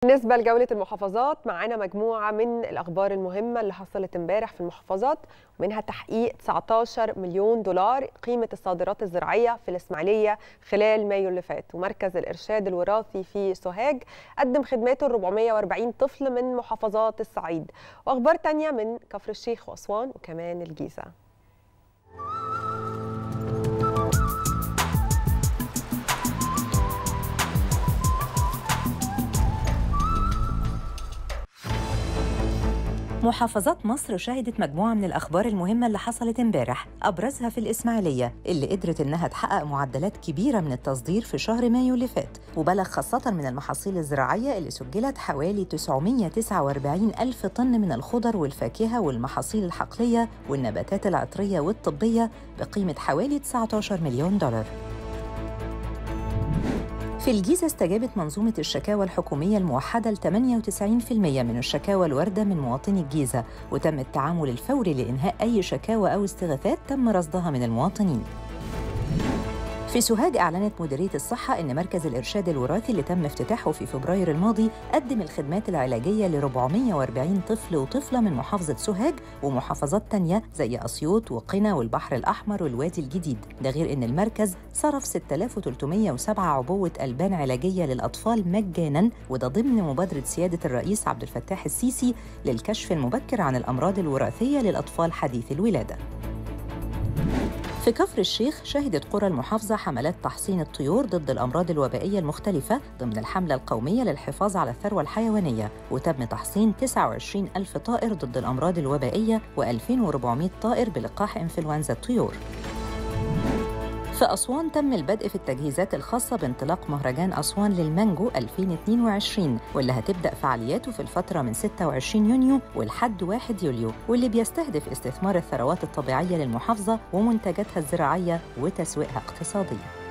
بالنسبة لجولة المحافظات معانا مجموعة من الأخبار المهمة اللي حصلت امبارح في المحافظات ومنها تحقيق 19 مليون دولار قيمة الصادرات الزراعية في الإسماعيلية خلال مايو اللي فات ومركز الإرشاد الوراثي في سوهاج قدم خدماته ل 440 طفل من محافظات الصعيد وأخبار تانية من كفر الشيخ وأسوان وكمان الجيزة محافظات مصر شهدت مجموعة من الأخبار المهمة اللي حصلت امبارح أبرزها في الإسماعيلية اللي قدرت إنها تحقق معدلات كبيرة من التصدير في شهر مايو اللي فات وبلغ خاصة من المحاصيل الزراعية اللي سجلت حوالي 949 ألف طن من الخضر والفاكهة والمحاصيل الحقلية والنباتات العطرية والطبية بقيمة حوالي 19 مليون دولار في الجيزة استجابت منظومة الشكاوى الحكومية الموحدة ل 98% من الشكاوى الواردة من مواطني الجيزة وتم التعامل الفوري لإنهاء أي شكاوى أو استغاثات تم رصدها من المواطنين في سوهاج أعلنت مديرية الصحة أن مركز الإرشاد الوراثي اللي تم افتتاحه في فبراير الماضي قدم الخدمات العلاجية ل 440 طفل وطفلة من محافظة سوهاج ومحافظات تانية زي أسيوط وقنا والبحر الأحمر والوادي الجديد ده غير أن المركز صرف 6307 عبوة ألبان علاجية للأطفال مجانا وده ضمن مبادرة سيادة الرئيس عبد الفتاح السيسي للكشف المبكر عن الأمراض الوراثية للأطفال حديث الولادة في كفر الشيخ شهدت قرى المحافظة حملات تحصين الطيور ضد الأمراض الوبائية المختلفة ضمن الحملة القومية للحفاظ على الثروة الحيوانية وتم تحصين 29 ألف طائر ضد الأمراض الوبائية و2400 طائر بلقاح إنفلونزا الطيور في أسوان تم البدء في التجهيزات الخاصة بانطلاق مهرجان أسوان للمانجو 2022 واللي هتبدأ فعالياته في الفترة من 26 يونيو ولحد 1 يوليو واللي بيستهدف استثمار الثروات الطبيعية للمحافظة ومنتجاتها الزراعية وتسويقها اقتصادياً